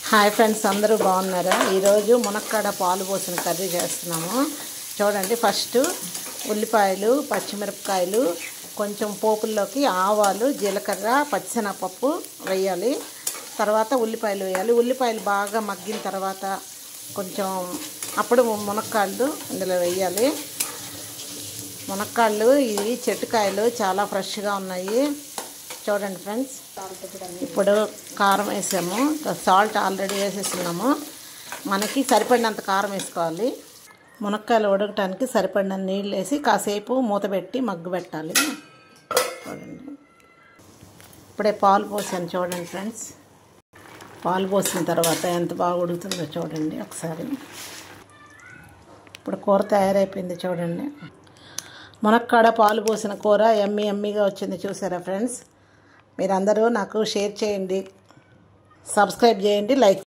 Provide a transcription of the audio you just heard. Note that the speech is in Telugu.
హాయ్ ఫ్రెండ్స్ అందరూ బాగున్నారా ఈరోజు మునక్కాడ పాలు పోసిన కర్రీ చేస్తున్నాము చూడండి ఫస్ట్ ఉల్లిపాయలు పచ్చిమిరపకాయలు కొంచెం పోపుల్లోకి ఆవాలు జీలకర్ర పచ్చిశనగపప్పు వేయాలి తర్వాత ఉల్లిపాయలు వేయాలి ఉల్లిపాయలు బాగా మగ్గిన తర్వాత కొంచెం అప్పుడు మునక్కాళ్ళు ఇందులో వేయాలి మునక్కాళ్ళు ఇవి చెట్టుకాయలు చాలా ఫ్రెష్గా ఉన్నాయి చూడండి ఫ్రెండ్స్ ఇప్పుడు కారం వేసాము సాల్ట్ ఆల్రెడీ వేసేస్తున్నాము మనకి సరిపడినంత కారం వేసుకోవాలి మునక్కాయలు ఉడకటానికి సరిపడిన నీళ్ళు వేసి కాసేపు మూత పెట్టి మగ్గు పెట్టాలి చూడండి ఇప్పుడే పాలు పోసాను చూడండి ఫ్రెండ్స్ పాలు పోసిన తర్వాత ఎంత బాగా ఉడుకుతుందో చూడండి ఒకసారి ఇప్పుడు కూర తయారైపోయింది చూడండి మునక్కాడ పాలు పోసిన కూర ఎమ్మి ఎమ్మిగా వచ్చింది చూసారా ఫ్రెండ్స్ మీరందరూ నాకు షేర్ చేయండి సబ్స్క్రైబ్ చేయండి లైక్